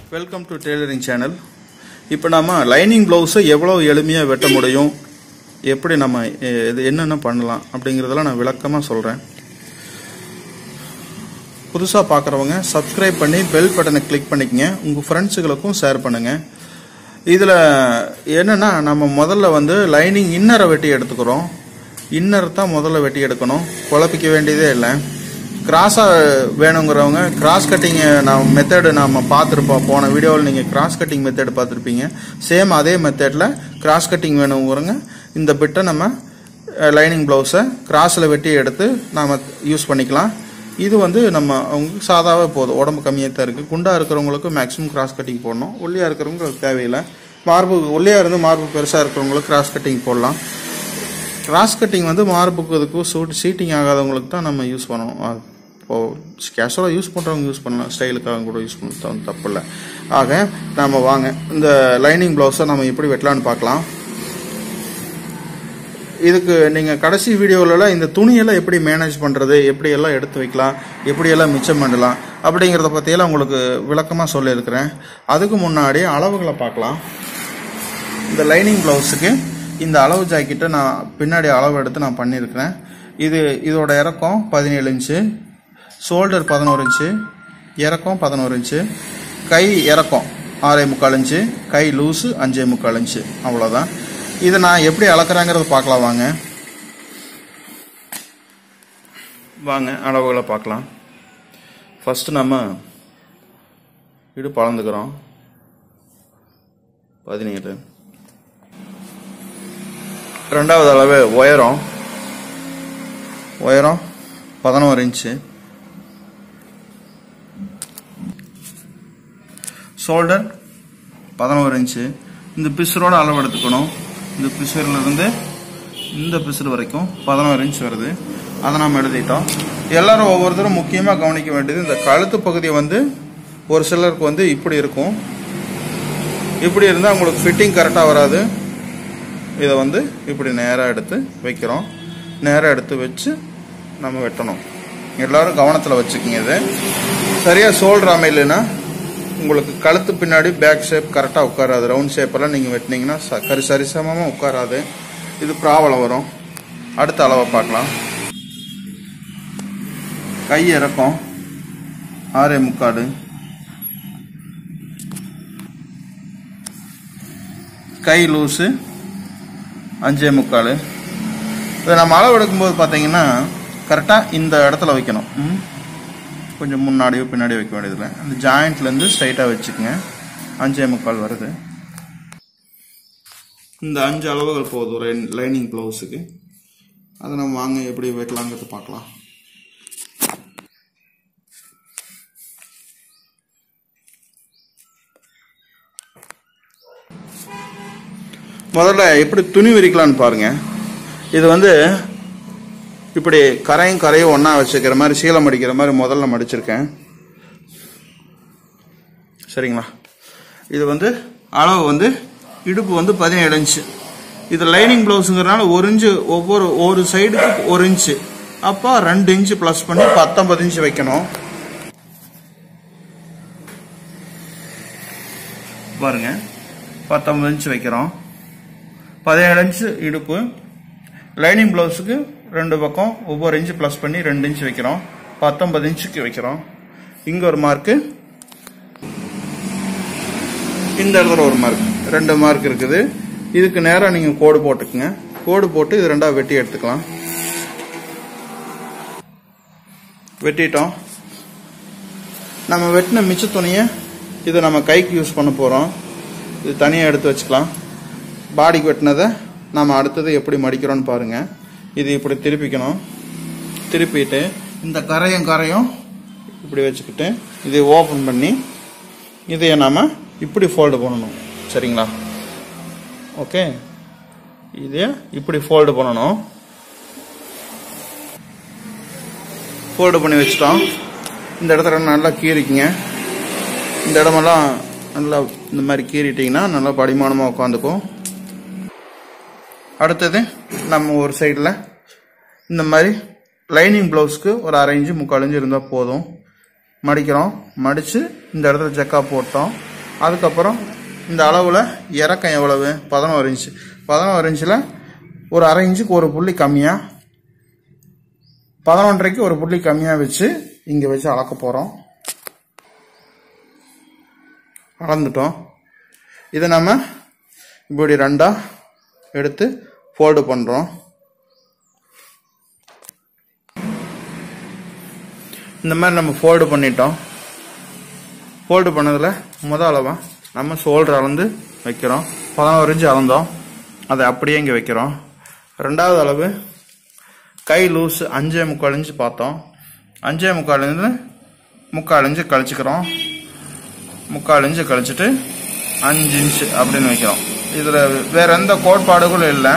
Welcome to tailoring channel இப்போ நம்ம lining ப்ளவுஸை எவ்வளோ எளிமையாக வெட்ட முடியும் எப்படி நம்ம எ- இது என்னென்ன பண்ணலாம் அப்படிங்கிறதெல்லாம் நான் விளக்கமாக சொல்கிறேன் புதுசாக பார்க்குறவங்க சப்ஸ்கிரைப் பண்ணி பெல் பட்டனை கிளிக் பண்ணிக்கங்க உங்கள் ஃப்ரெண்ட்ஸுகளுக்கும் ஷேர் பண்ணுங்கள் இதில் என்னென்னா நம்ம முதல்ல வந்து லைனிங் இன்னரை வெட்டி எடுத்துக்கிறோம் இன்னர் தான் முதல்ல வெட்டி எடுக்கணும் குழப்பிக்க வேண்டியதே இல்லை கிராஸாக வேணுங்கிறவங்க கிராஸ் கட்டிங் நான் மெத்தடு நாம் பார்த்துருப்போம் போன வீடியோவில் நீங்கள் கிராஸ் கட்டிங் மெத்தட் பார்த்துருப்பீங்க சேம் அதே மெத்தடில் கிராஸ் கட்டிங் வேணுங்கிறவங்க இந்த பிட்டை நம்ம லைனிங் ப்ளவுஸை கிராஸில் வெட்டி எடுத்து நாம் யூஸ் பண்ணிக்கலாம் இது வந்து நம்ம அவங்க சாதாவே போதும் உடம்பு கம்மியாக தான் இருக்குது குண்டாக இருக்கிறவங்களுக்கு மேக்ஸிமம் கிராஸ் கட்டிங் போடணும் ஒல்லியாக இருக்கிறவங்க அது தேவையில்லை மார்பு ஒல்லியாக இருந்து மார்பு பெருசாக இருக்கிறவங்களுக்கு கிராஸ் கட்டிங் போடலாம் கிராஸ் கட்டிங் வந்து மார்புக்கு இதுக்கு சூட் சீட்டிங் ஆகாதவங்களுக்கு தான் நம்ம யூஸ் பண்ணணும் அது இப்போ கேஷுவலாக யூஸ் பண்ணுறவங்க யூஸ் பண்ணலாம் ஸ்டைலுக்காக கூட யூஸ் பண்ண தப்பு இல்லை ஆக நாம் வாங்க இந்த லைனிங் ப்ளவுஸை நம்ம எப்படி வெட்டலான்னு பார்க்கலாம் இதுக்கு நீங்கள் கடைசி வீடியோலலாம் இந்த துணியெல்லாம் எப்படி மேனேஜ் பண்ணுறது எப்படி எல்லாம் எடுத்து வைக்கலாம் எப்படி எல்லாம் மிச்சம் பண்ணலாம் அப்படிங்கிறத பற்றியெல்லாம் உங்களுக்கு விளக்கமாக சொல்லியிருக்கிறேன் அதுக்கு முன்னாடி அளவுகளை பார்க்கலாம் இந்த லைனிங் ப்ளவுஸுக்கு இந்த அளவு ஜாக்கெட்டை நான் பின்னாடி அளவு எடுத்து நான் பண்ணியிருக்கிறேன் இது இதோட இறக்கம் பதினேழு இன்ச்சு ஷோல்டர் பதினோரு இன்ச்சு இறக்கம் பதினோரு இன்ச்சு கை இறக்கம் ஆறே முக்கால் இன்ச்சு கை லூஸு அஞ்சே முக்கால் இன்ச்சு அவ்வளோதான் இதை நான் எப்படி அளக்குறேங்கிறத பார்க்கலாம் வாங்க வாங்க அளவுகளை பார்க்கலாம் ஃபஸ்ட்டு நம்ம இடுப்பு அளந்துக்கிறோம் பதினேழு ரெண்டாவது அளவு உயரம் உயரம் பதினோரு இன்ச்சு ஷோல்டர் பதினோரு இன்ச்சு இந்த பிசுரோட அளவு எடுத்துக்கணும் இந்த பிசுரில் இருந்து இந்த பிசுறு வரைக்கும் பதினோரு இன்ச் வருது அதை நம்ம எழுதிட்டோம் எல்லாரும் ஒவ்வொருத்தரும் முக்கியமாக கவனிக்க வேண்டியது இந்த கழுத்து பகுதி வந்து ஒரு சிலருக்கு வந்து இப்படி இருக்கும் இப்படி இருந்தால் உங்களுக்கு ஃபிட்டிங் கரெக்டாக வராது இதை வந்து இப்படி நேராக எடுத்து வைக்கிறோம் நேராக எடுத்து வச்சு நம்ம வெட்டணும் எல்லாரும் கவனத்தில் வச்சுக்கிங்க இதை சரியாக ஷோல்டர் அமையலைன்னா உங்களுக்கு கழுத்து பின்னாடி பேக் ஷேப் கரெக்டாக உட்காராது ரவுண்ட் ஷேப்பெல்லாம் நீங்கள் வெட்டினீங்கன்னா ச கரி சரிசமமாக உட்காராது இது ப்ராப்ளம் வரும் அடுத்த அளவை பார்க்கலாம் கை இறக்கம் ஆறே முக்காடு கை லூஸு அஞ்சே முக்கால் இதை நம்ம அளவு எடுக்கும்போது பார்த்தீங்கன்னா கரெக்டாக இந்த இடத்துல வைக்கணும் ம்? கொஞ்சம் முன்னாடியோ பின்னாடியோ வைக்க வேண்டியதில்லை அந்த ஜாயிண்ட்லேருந்து ஸ்ட்ரைட்டாக வச்சுக்கோங்க அஞ்சே முக்கால் வருது இந்த அஞ்சு அளவுகள் போதும் லைனிங் ப்ளவுஸுக்கு அதை நம்ம வாங்க எப்படி வெட்டலாங்கிறத பார்க்கலாம் முதல்ல எப்படி துணி விரிக்கலாம்னு பாருங்க இது வந்து இப்படி கரையும் கரையும் ஒன்றா வச்சுக்கிற மாதிரி சீலம் அடிக்கிற மாதிரி முதல்ல மடிச்சிருக்கேன் சரிங்களா இது வந்து அளவு வந்து இடுப்பு வந்து பதினேழு இன்ச்சு இது லைனிங் ப்ளவுஸுங்கிறனால ஒரு இன்ச்சு ஒவ்வொரு ஒரு சைடுக்கு ஒரு இன்ச்சு அப்போ ரெண்டு இன்ச்சு ப்ளஸ் பண்ணி பத்தொன்பது இன்ச்சு வைக்கணும் பாருங்க பத்தொன்பது இன்ச்சு வைக்கிறோம் பதினேழு இன்ச்சு இடுப்பு லைனிங் ப்ளவுஸுக்கு ரெண்டு பக்கம் ஒவ்வொரு இன்ச்சு ப்ளஸ் பண்ணி ரெண்டு இன்ச்சு வைக்கிறோம் பத்தொன்பது இன்ச்சுக்கு வைக்கிறோம் இங்கே ஒரு மார்க்கு இந்த இடத்துல ஒரு மார்க் ரெண்டு மார்க் இருக்குது இதுக்கு நேராக நீங்கள் கோடு போட்டுக்குங்க கோடு போட்டு இது ரெண்டாக வெட்டி எடுத்துக்கலாம் வெட்டிட்டோம் நம்ம வெட்டின மிச்ச துணியை இதை நம்ம கைக்கு யூஸ் பண்ண போகிறோம் இது தனியாக எடுத்து வச்சுக்கலாம் பாடிக்கு வெட்டினதை நம்ம அடுத்தது எப்படி மடிக்கிறோம்னு பாருங்க இது இப்படி திருப்பிக்கணும் திருப்பிட்டு இந்த கரையும் கரையும் இப்படி வச்சுக்கிட்டு இதை ஓப்பன் பண்ணி இதையை நாம இப்படி ஃபோல்டு பண்ணணும் சரிங்களா ஓகே இதை இப்படி ஃபோல்டு பண்ணணும் ஃபோல்டு பண்ணி வச்சிட்டோம் இந்த இடத்துல நல்லா கீறிக்குங்க இந்த இடமெல்லாம் நல்லா இந்த மாதிரி கீறிட்டிங்கன்னா நல்லா படிமானமாக உட்காந்துக்கும் அடுத்தது நம்ம ஒரு சைடில் இந்த மாதிரி லைனிங் ப்ளவுஸ்க்கு ஒரு அரை இன்ச்சு முக்கால் இன்ச்சு இருந்தால் போதும் மடிக்கிறோம் மடித்து இந்த இடத்துல ஜக்கா போட்டோம் அதுக்கப்புறம் இந்த அளவில் இறக்கம் எவ்வளவு பதினோரு இன்ச்சு பதினோரு இன்ச்சில் ஒரு அரை இன்ச்சுக்கு ஒரு புள்ளி கம்மியாக பதினொன்றரைக்கு ஒரு புள்ளி கம்மியாக வச்சு இங்கே வச்சு அளக்க போகிறோம் அளந்துட்டோம் இதை நம்ம இப்படி ரெண்டாக எடுத்து ஃபோல்டு பண்ணுறோம் இந்த மாதிரி நம்ம ஃபோல்டு பண்ணிட்டோம் ஃபோல்டு பண்ணதில் முத அளவாக நம்ம ஷோல்டர் அளந்து வைக்கிறோம் பதினோரு இன்ச்சு அளந்தோம் அதை அப்படியே இங்கே வைக்கிறோம் ரெண்டாவது அளவு கை லூஸ் அஞ்சே முக்கால் இன்ச்சு பார்த்தோம் அஞ்சே முக்கால் இன்ச்சு முக்கால் இன்ச்சு கழிச்சுக்கிறோம் முக்கால் இன்ச்சு கழிச்சிட்டு அஞ்சு இன்ச்சு அப்படின்னு வைக்கிறோம் இதில் வேற எந்த கோட்பாடுகளும் இல்லை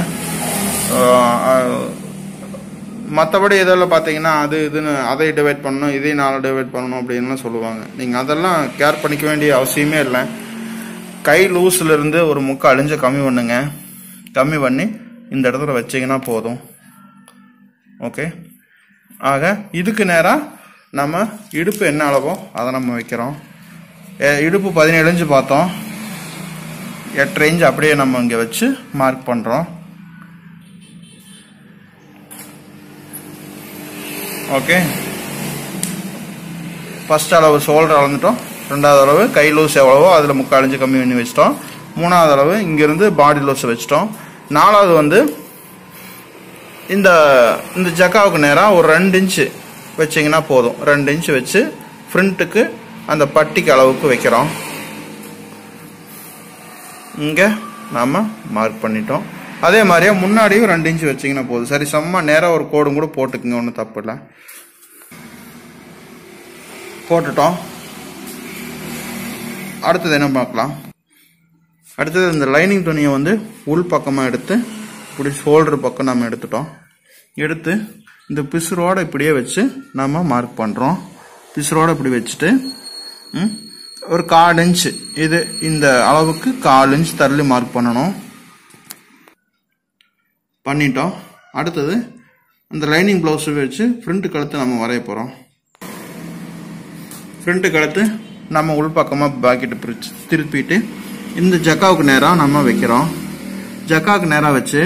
மற்றபடி இதெல்லாம் பார்த்தீங்கன்னா அது இதுன்னு அதை டிவைட் பண்ணணும் இதை நாலு டிவைட் பண்ணணும் அப்படின்லாம் சொல்லுவாங்க நீங்கள் அதெல்லாம் கேர் பண்ணிக்க வேண்டிய அவசியமே இல்லை கை லூஸ்ல இருந்து ஒரு முக்கால் அழிஞ்சு கம்மி பண்ணுங்க கம்மி பண்ணி இந்த இடத்துல வச்சீங்கன்னா போதும் ஓகே ஆக இதுக்கு நேராக நம்ம இடுப்பு என்ன அளவோ அதை நம்ம வைக்கிறோம் எ- இடுப்பு பதினேழு இன்ச்சு பார்த்தோம் எட்டு இன்ச்சு அப்படியே நம்ம இங்கே வச்சு மார்க் பண்ணுறோம் ஓகே ஃபர்ஸ்ட் அளவு ஷோல்டர் அளந்துட்டோம் ரெண்டாவது அளவு கை லூஸ் எவ்வளவோ அதில் முக்கால் இன்ச்சு கம்மி பண்ணி வச்சிட்டோம் மூணாவது அளவு இங்கிருந்து பாடி லூஸ் வச்சிட்டோம் நாலாவது வந்து இந்த இந்த ஜக்காவுக்கு நேராக ஒரு ரெண்டு இன்ச்சு வச்சிங்கன்னா போதும் ரெண்டு இன்ச்சு வச்சு ஃப்ரண்ட்டுக்கு அந்த பட்டிக்கு அளவுக்கு வைக்கிறோம் இங்கே நாம் மார்க் பண்ணிட்டோம் அதே மாதிரியே முன்னாடியும் ரெண்டு இன்ச்சு வச்சிங்கன்னா போதும் சரி செம்ம நேராக ஒரு கோடும் கூட போட்டுக்குங்க ஒன்றும் தப்பு இல்லை போட்டுட்டோம் அடுத்தது என்ன பார்க்கலாம் அடுத்தது இந்த லைனிங் துணியை வந்து உள் பக்கமாக எடுத்து இப்படி ஷோல்டர் பக்கம் நம்ம எடுத்துட்டோம் எடுத்து இந்த பிசுரோட இப்படியே வச்சு நம்ம மார்க் பண்ணுறோம் பிசுரோட இப்படி வச்சுட்டு ம், ஒரு கால் இன்ச் இது இந்த அளவுக்கு கால் இன்ச் தள்ளி மார்க் பண்ணணும் பண்ணிட்டோம் அடுத்தது அந்த லைனிங் ப்ளவுஸ் வச்சு ஃப்ரண்ட் கழுத்து நம்ம வரைய போகிறோம் ஃப்ரண்ட் கழுத்து நம்ம உள்பக்கமாக பாக்கெட்டு பிரிச்சு திருப்பிட்டு இந்த ஜக்காவுக்கு நேராக நம்ம வைக்கிறோம் ஜக்காவுக்கு நேராக வச்சு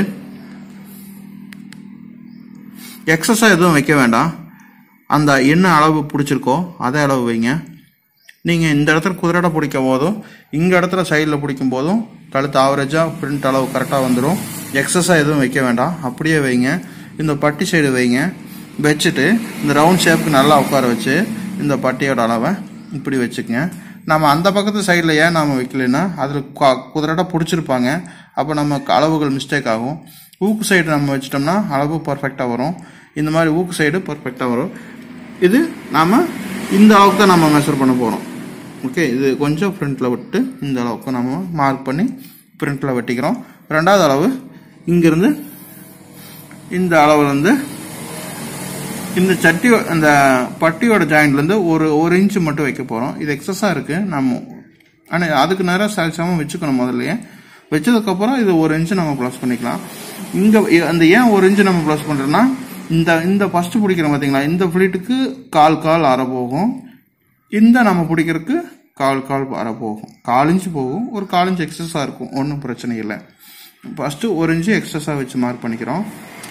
எக்ஸஸா எதுவும் வைக்க வேண்டாம் அந்த என்ன அளவு பிடிச்சிருக்கோ அதே அளவு வைங்க நீங்கள் இந்த இடத்துல குதிரடை பிடிக்கும் போதும் இங்கே இடத்துல சைடில் பிடிக்கும் போதும் கழுத்து ஆவரேஜாக பிரிண்ட் அளவு கரெக்டாக வந்துடும் எக்ஸஸாக எதுவும் வைக்க வேண்டாம் அப்படியே வைங்க இந்த பட்டி சைடு வைங்க வச்சுட்டு இந்த ரவுண்ட் ஷேப்புக்கு நல்லா உட்கார வச்சு இந்த பட்டியோட அளவை இப்படி வச்சுக்கங்க நம்ம அந்த பக்கத்து சைடில் ஏன் நாம் வைக்கலைன்னா அதில் குதிரடை பிடிச்சிருப்பாங்க அப்போ நம்ம அளவுகள் மிஸ்டேக் ஆகும் ஊக்கு சைடு நம்ம வச்சிட்டோம்னா அளவு பர்ஃபெக்டாக வரும் இந்த மாதிரி ஊக்கு சைடு பர்ஃபெக்டாக வரும் இது நாம் இந்த அளவுக்கு தான் நம்ம மெஷர் பண்ண போகிறோம் ஓகே இது கொஞ்சம் ஃப்ரண்ட்டில் விட்டு இந்த அளவுக்கு நம்ம மார்க் பண்ணி ஃப்ரண்ட்டில் வெட்டிக்கிறோம் ரெண்டாவது அளவு இங்கிருந்து இந்த அளவுலேருந்து இந்த சட்டி அந்த பட்டியோட ஜாயிண்ட்லேருந்து ஒரு ஒரு இன்ச்சு மட்டும் வைக்க போகிறோம் இது எக்ஸஸாக இருக்குது நம்ம ஆனால் அதுக்கு நேரம் சரிசமம் வச்சுக்கணும் முதல்லயே வச்சதுக்கப்புறம் இது ஒரு இன்ச்சு நம்ம ப்ளஸ் பண்ணிக்கலாம் இங்கே அந்த ஏன் ஒரு இன்ச்சு நம்ம ப்ளஸ் பண்ணுறோன்னா இந்த இந்த ஃபஸ்ட்டு பிடிக்கிறோம் பார்த்தீங்களா இந்த ஃப்ளீட்டுக்கு கால் கால் அரை போகும் இந்த நம்ம பிடிக்கிறதுக்கு கால் கால் அரை போகும் கால் இன்ச்சு போகும் ஒரு கால் இன்ச்சு எக்ஸஸாக இருக்கும் ஒன்றும் பிரச்சனை இல்லை ஃபஸ்ட்டு ஒரு இன்ச்சு எக்ஸஸாக வச்சு மார்க் பண்ணிக்கிறோம்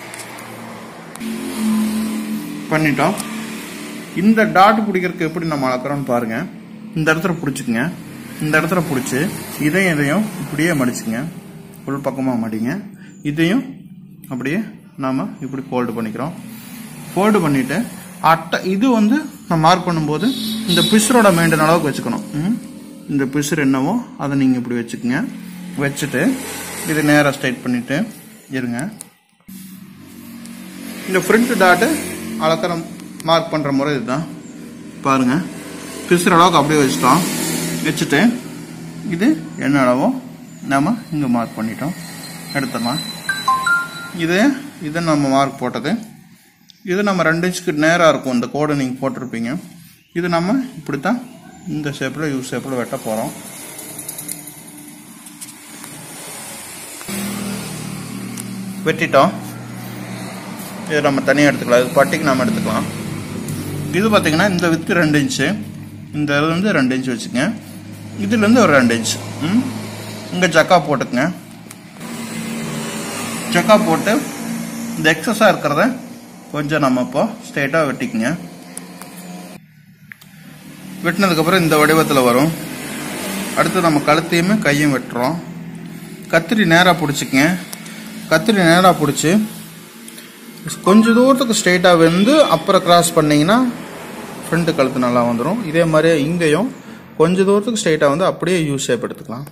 பண்ணிட்டோம் இந்த டாட் பிடிக்கிறதுக்கு எப்படி நம்ம அளக்குறோம்னு பாருங்க இந்த இடத்துல பிடிச்சிக்குங்க இந்த இடத்துல பிடிச்சி இதையும் இதையும் இப்படியே மடிச்சுங்க உள் பக்கமாக மடிங்க இதையும் அப்படியே நாம இப்படி ஃபோல்டு பண்ணிக்கிறோம் ஃபோல்டு பண்ணிட்டு அட்டை இது வந்து நான் மார்க் பண்ணும்போது இந்த பிசுரோட மெயின்டைன் அளவுக்கு வச்சுக்கணும் ம்? இந்த பிசுறு என்னவோ அதை நீங்கள் இப்படி வச்சுக்கோங்க வச்சுட்டு இது நேராக ஸ்ட்ரைட் பண்ணிட்டு இருங்க இந்த ஃப்ரண்ட் டாட்டு அளக்கிற மார்க் பண்ணுற முறை இதுதான் பாருங்க பிசுற அளவுக்கு அப்படியே வச்சுட்டோம் வச்சுட்டு இது என்ன அளவோ நாம இங்கே மார்க் பண்ணிட்டோம் எடுத்துடலாம் இது இது நம்ம மார்க் போட்டது இது நம்ம ரெண்டு இன்ச்சுக்கு நேராக இருக்கும் இந்த கோடு நீங்கள் போட்டிருப்பீங்க இது நம்ம இப்படித்தான் இந்த ஷேப்பில் யூ ஷேப்பில் வெட்ட போகிறோம் வெட்டிட்டோம் இது நம்ம தனியாக எடுத்துக்கலாம் இது பட்டிக்கு நம்ம எடுத்துக்கலாம் இது பார்த்தீங்கன்னா இந்த வித்து ரெண்டு இன்ச்சு இந்த இது வந்து ரெண்டு இன்ச்சு வச்சுங்க இதுலேருந்து ஒரு ரெண்டு இன்ச் ம் இங்கே ஜக்கா போட்டுக்குங்க ஜக்கா போட்டு இந்த எக்ஸஸாக இருக்கிறத கொஞ்சம் நம்ம இப்போ ஸ்ட்ரெயிட்டாக வெட்டிக்குங்க வெட்டினதுக்கப்புறம் இந்த வடிவத்தில் வரும் அடுத்து நம்ம கழுத்தையுமே கையும் வெட்டுறோம் கத்திரி நேராக பிடிச்சிக்கங்க கத்திரி நேராக பிடிச்சி கொஞ்சம் தூரத்துக்கு ஸ்ட்ரெயிட்டாக வந்து அப்புறம் கிராஸ் பண்ணிங்கன்னா ஃப்ரண்ட்டு கழுத்து நல்லா வந்துடும் இதே மாதிரியே இங்கேயும் கொஞ்சம் தூரத்துக்கு ஸ்ட்ரெயிட்டாக வந்து அப்படியே யூ ஷேப் எடுத்துக்கலாம்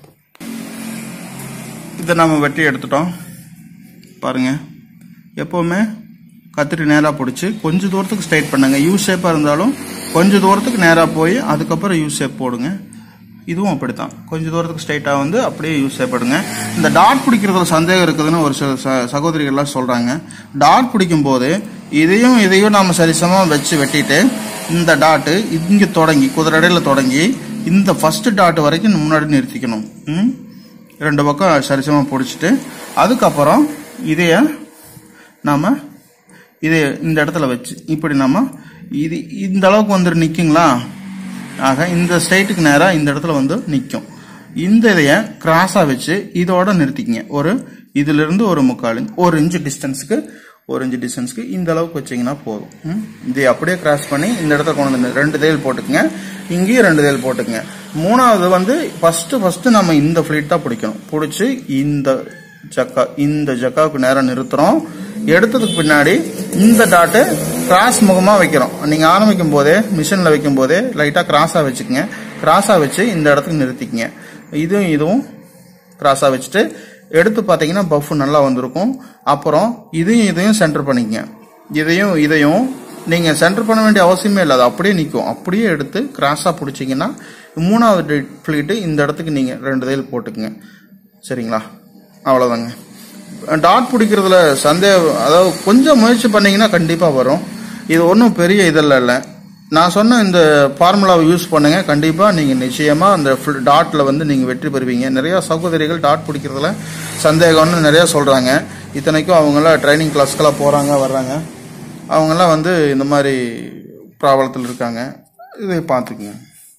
இதை நம்ம வெட்டி எடுத்துட்டோம் பாருங்க எப்போவுமே கத்திரி நேராக பிடிச்சி கொஞ்சம் தூரத்துக்கு ஸ்ட்ரைட் பண்ணுங்க யூ ஷேப்பாக இருந்தாலும் கொஞ்சம் தூரத்துக்கு நேராக போய் அதுக்கப்புறம் யூ ஷேப் போடுங்க இதுவும் அப்படித்தான் கொஞ்சம் தூரத்துக்கு ஸ்ட்ரைட்டாக வந்து அப்படியே யூ ஷேப் எடுங்க இந்த டாட் பிடிக்கிறதுல சந்தேகம் இருக்குதுன்னு ஒரு சில ச- சகோதரிகள்லாம் சொல்கிறாங்க டாட் பிடிக்கும் போது இதையும் இதையும் நம்ம சரிசமமாக வச்சு வெட்டிட்டு இந்த டாட்டு இங்கே தொடங்கி குதிரடையில் தொடங்கி இந்த ஃபர்ஸ்ட் டாட் வரைக்கும் முன்னாடி நிறுத்திக்கணும் ம் ரெண்டு பக்கம் சரிசமமாக பிடிச்சிட்டு அதுக்கப்புறம் இதைய நாம இது இந்த இடத்துல வச்சு இப்படி நம்ம இது இந்த அளவுக்கு வந்து நிற்குங்களா ஆக இந்த ஸ்ட்ரைட்டுக்கு நேராக இந்த இடத்துல வந்து நிற்கும் இந்த இதைய கிராஸாக வச்சு இதோட நிறுத்திக்கங்க ஒரு இதிலிருந்து ஒரு முக்கால் inch, ஒரு இன்ச்சு டிஸ்டன்ஸுக்கு ஒரு இன்ச்சு டிஸ்டன்ஸ்க்கு இந்த அளவுக்கு வச்சீங்கன்னா போதும் ம்? இதை அப்படியே கிராஸ் பண்ணி இந்த இடத்துல கொண்டு வந்து ரெண்டு தையல் போட்டுக்குங்க இங்கேயும் ரெண்டு தையல் போட்டுக்குங்க மூணாவது வந்து ஃபர்ஸ்ட் ஃபர்ஸ்ட் நம்ம இந்த ஃபிளீட் தான் பிடிக்கணும் பிடிச்சி இந்த ஜக்கா இந்த ஜக்காவுக்கு நேரம் நிறுத்துறோம் எடுத்ததுக்கு பின்னாடி இந்த டாட்டு கிராஸ் முகமா வைக்கிறோம் நீங்க ஆரம்பிக்கும் போதே மிஷின்ல வைக்கும் போதே லைட்டா கிராஸா வச்சுக்கோங்க கிராஸா வச்சு இந்த இடத்துக்கு நிறுத்திக்கங்க இதுவும் இதுவும் கிராஸா வச்சுட்டு எடுத்து பார்த்தீங்கன்னா பஃப் நல்லா வந்திருக்கும் அப்புறம் இதையும் இதையும் சென்டர் பண்ணிக்கங்க இதையும் இதையும் நீங்க சென்டர் பண்ண வேண்டிய அவசியமே இல்லை அது அப்படியே நிற்கும் அப்படியே எடுத்து கிராஸா பிடிச்சிங்கன்னா மூணாவது ஃபிளீட்டு இந்த இடத்துக்கு நீங்க ரெண்டு தையல் போட்டுக்குங்க சரிங்களா அவ்வளோதாங்க டாட் பிடிக்கிறதுல சந்தேகம் அதாவது கொஞ்சம் முயற்சி பண்ணீங்கன்னா கண்டிப்பாக வரும் இது ஒன்றும் பெரிய இதெல்லாம் இல்லை நான் சொன்ன இந்த ஃபார்முலாவை யூஸ் பண்ணுங்க கண்டிப்பாக நீங்கள் நிச்சயமாக அந்த டாட்டில் வந்து நீங்கள் வெற்றி பெறுவீங்க நிறையா சகோதரிகள் டாட் பிடிக்கிறதுல சந்தேகம்னு நிறையா சொல்கிறாங்க இத்தனைக்கும் அவங்களாம் ட்ரைனிங் கிளாஸ்க்கெல்லாம் போகிறாங்க வர்றாங்க அவங்கெல்லாம் வந்து இந்த மாதிரி ப்ராப்ளத்தில் இருக்காங்க இதை பார்த்துக்குங்க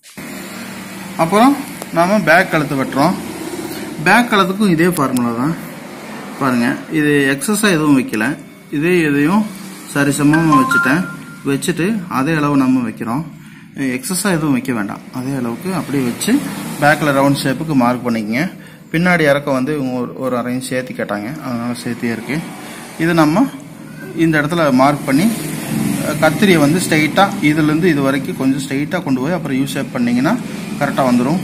அப்புறம் நாம் பேக் கழுத்து வெட்டுறோம் பேக் கழுத்துக்கும் இதே ஃபார்முலா தான் பாருங்க இது எக்ஸஸாக எதுவும் வைக்கல இதே இதையும் சரிசமமாக வச்சுட்டேன் வச்சுட்டு அதே அளவு நம்ம வைக்கிறோம் எக்ஸஸாக எதுவும் வைக்க வேண்டாம் அதே அளவுக்கு அப்படியே வச்சு பேக்கில் ரவுண்ட் ஷேப்புக்கு மார்க் பண்ணிக்கங்க பின்னாடி இறக்க வந்து இவங்க ஒரு ஒரு அரையும் சேர்த்து கேட்டாங்க அதனால சேர்த்தியே இருக்கு இது நம்ம இந்த இடத்துல மார்க் பண்ணி அஹ், கத்திரியை வந்து ஸ்ட்ரைட்டாக இதுலேருந்து இது வரைக்கும் கொஞ்சம் ஸ்ட்ரைட்டாக கொண்டு போய் அப்புறம் யூ ஷேப் பண்ணிங்கன்னா கரெக்டாக வந்துடும்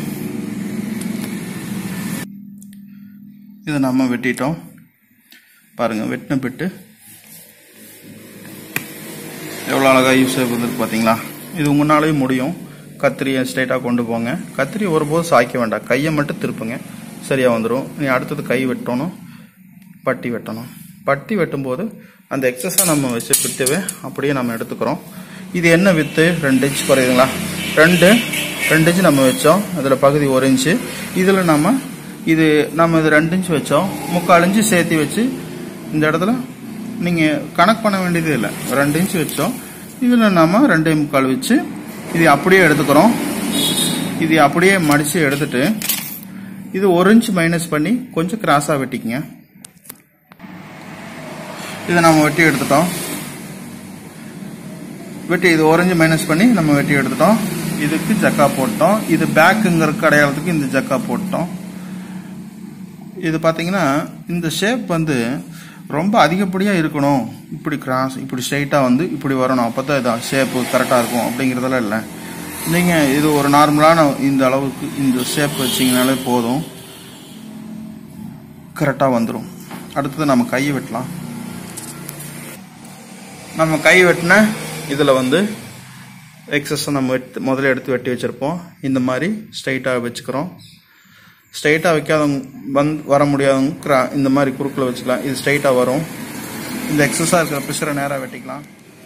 இதை நம்ம வெட்டிட்டோம் பாருங்க வெட்டின பிட்டு எவ்வளோ அழகாக யூஸ் ஆகுதுன்னு பார்த்தீங்களா இது உங்களாலேயும் முடியும் கத்திரியை ஸ்ட்ரைட்டாக கொண்டு போங்க கத்திரி ஒருபோதும் சாய்க்க வேண்டாம் கையை மட்டும் திருப்புங்க சரியாக வந்துடும் நீ அடுத்தது கை வெட்டணும் பட்டி வெட்டணும் பட்டி வெட்டும்போது அந்த எக்ஸஸாக நம்ம வச்சு பிட்டுவே அப்படியே நம்ம எடுத்துக்கிறோம் இது என்ன வித்து ரெண்டு இன்ச் குறையுதுங்களா ரெண்டு ரெண்டு இன்ச் நம்ம வச்சோம் அதில் பகுதி ஒரு இன்ச்சு இதில் நம்ம இது நம்ம இது ரெண்டு இன்ச் வச்சோம் முக்கால் இன்ச்சு சேர்த்து வச்சு இந்த இடத்துல நீங்கள் கணக்கு பண்ண வேண்டியது இல்லை ரெண்டு இன்ச் வச்சோம் இதில் நாம ரெண்டே முக்கால் வச்சு இது அப்படியே எடுத்துக்கிறோம் இது அப்படியே மடித்து எடுத்துட்டு இது ஒரு இன்ச் மைனஸ் பண்ணி கொஞ்சம் கிராஸாக வெட்டிக்கங்க இதை நம்ம வெட்டி எடுத்துட்டோம் வெட்டி இது orange மைனஸ் பண்ணி நம்ம வெட்டி எடுத்துட்டோம் இதுக்கு ஜக்கா போட்டோம் இது பேக்குங்கிற அடையாளத்துக்கு இந்த ஜக்கா போட்டோம் இது பார்த்தீங்கன்னா இந்த ஷேப் வந்து ரொம்ப அதிகப்படியாக இருக்கணும் இப்படி கிராஸ் இப்படி ஸ்ட்ரைட்டாக வந்து இப்படி வரணும் அப்போ தான் இது ஷேப்பு கரெக்டாக இருக்கும் அப்படிங்கிறதெல்லாம் இல்லை நீங்கள் இது ஒரு நார்மலான இந்த அளவுக்கு இந்த ஷேப் வச்சிங்கனாலே போதும் கரெக்டாக வந்துடும் அடுத்தது நம்ம கையை வெட்டலாம் நம்ம கை வெட்டின இதில் வந்து எக்ஸஸை நம்ம வெட்டு முதல்ல எடுத்து வெட்டி வச்சுருப்போம் இந்த மாதிரி ஸ்ட்ரைட்டாக வச்சுக்கிறோம் ஸ்ட்ரைட்டாக வைக்காதவங்க வந்து வர முடியாதவங்க கிரா- இந்த மாதிரி குறுக்கில் வச்சுக்கலாம் இது ஸ்ட்ரைட்டாக வரும் இந்த எக்ஸஸாக இருக்கிற பிசரை நேராக வெட்டிக்கலாம்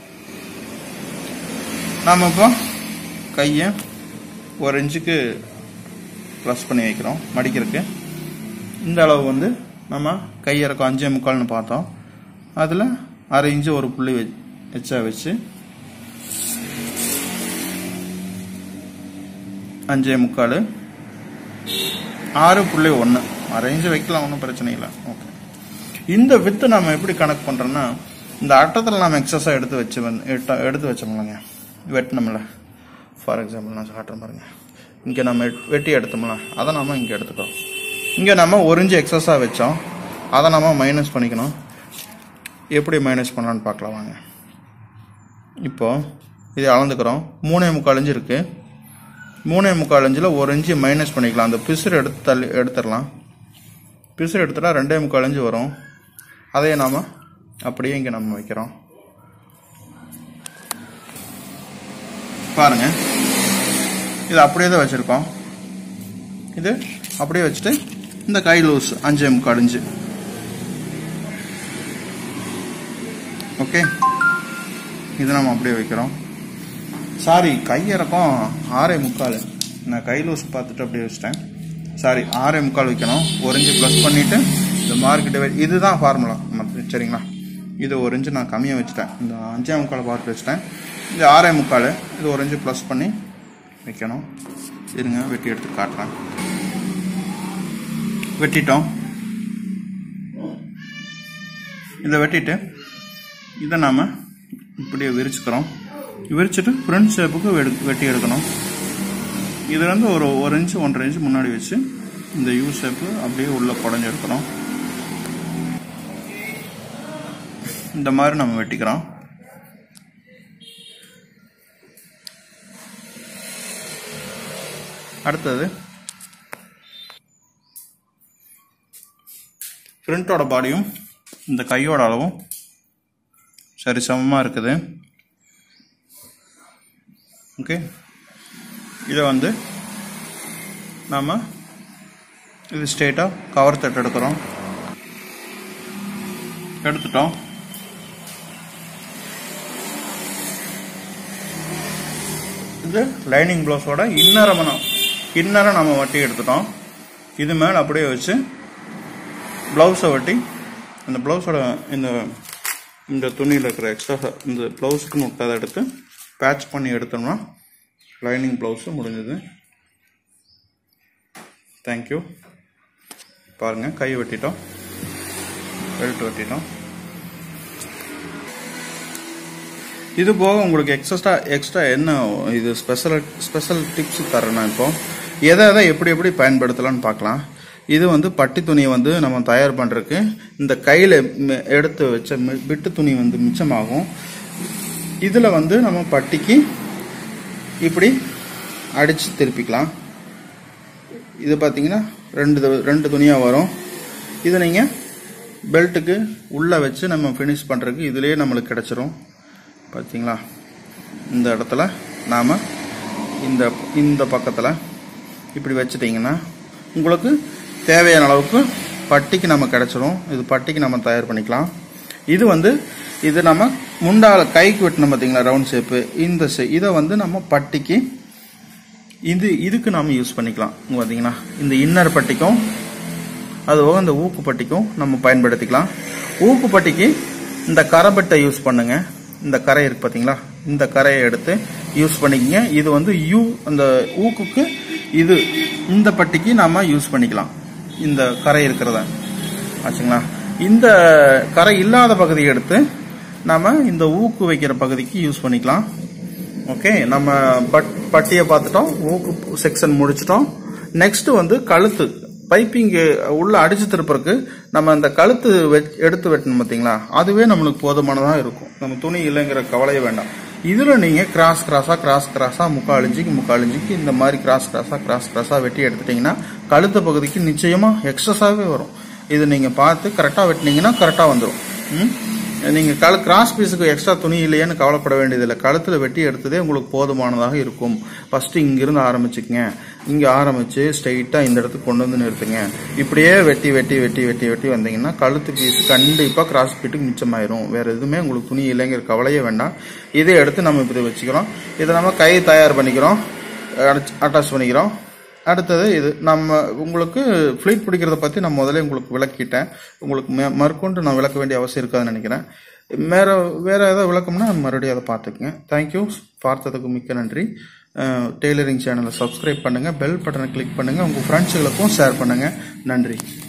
நாம் இப்போ கையை ஒரு இன்ச்சுக்கு ப்ளஸ் பண்ணி வைக்கிறோம் மடிக்கிறதுக்கு இந்த அளவு வந்து நம்ம கை இறக்கம் அஞ்சே முக்கால்னு பார்த்தோம் அதில் அரை இன்ச்சு ஒரு புள்ளி வெ- எச்சா வச்சு அஞ்சே முக்கால் ஆறு புள்ளி ஒன்று ரேஞ்சு வைக்கலாம் ஒன்றும் பிரச்சனை இல்லை ஓகே இந்த வித்து நம்ம எப்படி கணக்கு பண்ணுறோன்னா இந்த அட்டத்தில் நம்ம எக்ஸஸாக எடுத்து வச்சு வந்து எடுத்த- எடுத்து வச்சோம்லங்க வெட்டினோம்ல ஃபார் எக்ஸாம்பிள் நான் காட்டுறேன் பாருங்க இங்கே நம்ம எட்- வெட்டி எடுத்தோம்ல அதை நம்ம இங்கே எடுத்துக்கிறோம் இங்கே நம்ம ஒரு இன்ச்சு எக்ஸஸாக வச்சோம் அதை நம்ம மைனஸ் பண்ணிக்கணும் எப்படி மைனஸ் பண்ணலான்னு பார்க்கலாம் வாங்க இப்போ இதை அளந்துக்கிறோம் மூணே முக்கால் இன்ச்சு இருக்கு மூணே முக்கால் இன்ச்சில் ஒரு இன்ச்சு மைனஸ் பண்ணிக்கலாம் அந்த பிசுறு எடுத்து தள்ளி எடுத்துடலாம் பிசுறு எடுத்துட்டா ரெண்டே முக்கால் இன்ச்சு வரும் அதையே நாம் அப்படியே இங்கே நம்ம வைக்கிறோம் பாருங்க இது அப்படியே தான் வச்சுருக்கோம் இது அப்படியே வச்சுட்டு இந்த கை லூஸ் அஞ்சே முக்கால் இன்ச்சு ஓகே இது நம்ம அப்படியே வைக்கிறோம் சாரி கையிறக்கம் ஆறே முக்கால் நான் கை லூஸ் பார்த்துட்டு அப்படியே வச்சிட்டேன் சாரி ஆறே முக்கால் வைக்கணும் ஒரு இன்ச்சு ப்ளஸ் பண்ணிவிட்டு இந்த மார்க் டிவைட் இதுதான் ஃபார்முலா சரிங்களா இது ஒரு இன்ச்சு நான் கம்மியாக வச்சுட்டேன் இந்த அஞ்சே முக்கால் பார்த்து வச்சுட்டேன் இது ஆறே முக்கால் இது ஒரு இன்ச்சு ப்ளஸ் பண்ணி வைக்கணும் இருங்க வெட்டி எடுத்து காட்டுறேன் வெட்டிட்டோம் இதை வெட்டிட்டு இதை நாம் இப்படியே விரிச்சுக்கிறோம் விரிச்சிட்டு ஃப்ரண்ட் ஷேப்புக்கு வெடு வெட்டி எடுக்கணும் இது வந்து ஒரு ஒரு இன்ச்சு ஒன்றரை இன்ச்சு முன்னாடி வச்சு இந்த யூ ஷேப்பு அப்படியே உள்ள குடஞ்சி எடுக்கிறோம் இந்த மாதிரி நம்ம வெட்டிக்கிறோம் அடுத்தது ஃப்ரண்ட்டோட பாடியும் இந்த கையோட அளவும் சரி சமமாக இருக்குது ஓகே இதை வந்து நாம் இது ஸ்ட்ரெயிட்டாக கவர் தட்டு எடுக்கிறோம் எடுத்துட்டோம் இது லைனிங் ப்ளவுஸோட இன்னரை மனம் இன்னரை நம்ம வட்டி எடுத்துட்டோம் இது மேலே அப்படியே வச்சு ப்ளவுஸை வெட்டி அந்த ப்ளவுஸோட இந்த இந்த துணியில் இருக்கிற எக்ஸ்ட்ரா இந்த ப்ளவுஸுக்கு விட்டதை எடுத்து பேட்ச் பண்ணி எடுத்தோம்னா லைனிங் ப்ளவுஸு முடிஞ்சது தேங்க்யூ பாருங்கள் கை வெட்டிட்டோம் பெல்ட் வெட்டிட்டோம் இது போக உங்களுக்கு எக்ஸஸ்ட்ரா எக்ஸ்ட்ரா என்ன இது ஸ்பெஷல் ஸ்பெஷல் டிப்ஸ் தரேன் நான் இப்போ எதை எதை எப்படி எப்படி பயன்படுத்தலாம்னு பார்க்கலாம் இது வந்து பட்டி துணியை வந்து நம்ம தயார் பண்ணுறதுக்கு இந்த கையில் எடுத்து வச்ச மி- பிட்டு துணி வந்து மிச்சமாகும் இதில் வந்து நம்ம பட்டிக்கு இப்படி அடித்து திருப்பிக்கலாம் இது பார்த்தீங்கன்னா ரெண்டு து- ரெண்டு துணியாக வரும் இதை நீங்கள் பெல்ட்டுக்கு உள்ளே வச்சு நம்ம ஃபினிஷ் பண்ணுறதுக்கு இதுலேயே நம்மளுக்கு கிடச்சிரும் பார்த்தீங்களா இந்த இடத்துல நாம் இந்த இந்த பக்கத்தில் இப்படி வச்சிட்டிங்கன்னா உங்களுக்கு தேவையான அளவுக்கு பட்டிக்கு நம்ம கிடச்சிரும் இது பட்டிக்கு நம்ம தயார் பண்ணிக்கலாம் இது வந்து இது நம்ம முண்டால கைக்கு வெட்டணும் பார்த்தீங்களா ரவுண்ட் ஷேப்பு இந்த ஷே இதை வந்து நம்ம பட்டிக்கு இது இதுக்கு நாம யூஸ் பண்ணிக்கலாம் இங்க பார்த்தீங்கன்னா இந்த இன்னர் பட்டிக்கும் அதுபோக இந்த ஊக்கு பட்டிக்கும் நம்ம பயன்படுத்திக்கலாம் ஊக்கு பட்டிக்கு இந்த கரைப்பட்டை யூஸ் பண்ணுங்க இந்த கரை இருக்கு பார்த்தீங்களா இந்த கரையை எடுத்து யூஸ் பண்ணிக்கங்க இது வந்து யூ அந்த ஊக்குக்கு இது இந்த பட்டிக்கு நாம யூஸ் பண்ணிக்கலாம் இந்த கரை இருக்கிறத ஆச்சுங்களா இந்த கரை இல்லாத பகுதியை எடுத்து நாம இந்த ஊக்கு வைக்கிற பகுதிக்கு யூஸ் பண்ணிக்கலாம் ஓகே நம்ம பட் பட்டியை பார்த்துட்டோம் ஊக்கு செக்ஷன் முடிச்சிட்டோம் நெக்ஸ்ட் வந்து கழுத்து பைப்பிங் உள்ள அடிச்சு திருப்பறக்கு நம்ம அந்த கழுத்து வெட்- எடுத்து வெட்டணும் பார்த்தீங்களா அதுவே நம்மளுக்கு போதுமானதாக இருக்கும் நம்ம துணி இல்லைங்கிற கவலையே வேண்டாம் இதுல நீங்க கிராஸ் கிராஸா கிராஸ் கிராஸா முக்கால் இன்ச்சுக்கு முக்கால் இன்ச்சுக்கு இந்த மாதிரி கிராஸ் கிராஸா கிராஸ் கிராஸா வெட்டி எடுத்துட்டீங்கன்னா கழுத்து பகுதிக்கு நிச்சயமா எக்ஸஸாவே வரும் இது நீங்க பார்த்து கரெக்டா வெட்டினீங்கன்னா கரெக்டா வந்துடும் ம்? நீங்க கழு கிராஸ் பீஸுக்கு எக்ஸ்ட்ரா துணி இல்லையேன்னு கவலைப்பட வேண்டியதில்லை கழுத்துல வெட்டி எடுத்ததே உங்களுக்கு போதுமானதாக இருக்கும் ஃபர்ஸ்ட் இங்கிருந்து ஆரம்பிச்சுக்கங்க இங்க ஆரம்பிச்சு ஸ்ட்ரைட்டா இந்த இடத்துக்கு கொண்டு வந்து நிறுத்துங்க இப்படியே வெட்டி வெட்டி வெட்டி வெட்டி வெட்டி வந்தீங்கன்னா கழுத்து பீஸ் கண்டிப்பா கிராஸ் பீட்டுக்கு மிச்சமாயிரும் வேற எதுவுமே உங்களுக்கு துணி இல்லைங்கிற கவலையே வேண்டாம் இதை எடுத்து நம்ம இப்படி வச்சுக்கிறோம் இதை நம்ம கை தயார் பண்ணிக்கிறோம் அட்டாச் பண்ணிக்கிறோம் அடுத்தது இது நம்ம உங்களுக்கு ஃப்ளீட் பிடிக்கிறத பற்றி நான் முதல்ல உங்களுக்கு விளக்கிட்டேன் உங்களுக்கு மே- மேற்கொண்டு நான் விளக்க வேண்டிய அவசியம் இருக்காதுன்னு நினைக்கிறேன் வேற வேற ஏதாவது விளக்கம்னா மறுபடியும் அதை பார்த்துக்குங்க தேங்க்யூ பார்த்ததுக்கு மிக்க நன்றி டெய்லரிங் சேனலை சப்ஸ்கிரைப் பண்ணுங்கள் பெல் பட்டனை கிளிக் பண்ணுங்கள் உங்கள் ஃப்ரெண்ட்ஸுகளுக்கும் ஷேர் பண்ணுங்கள் நன்றி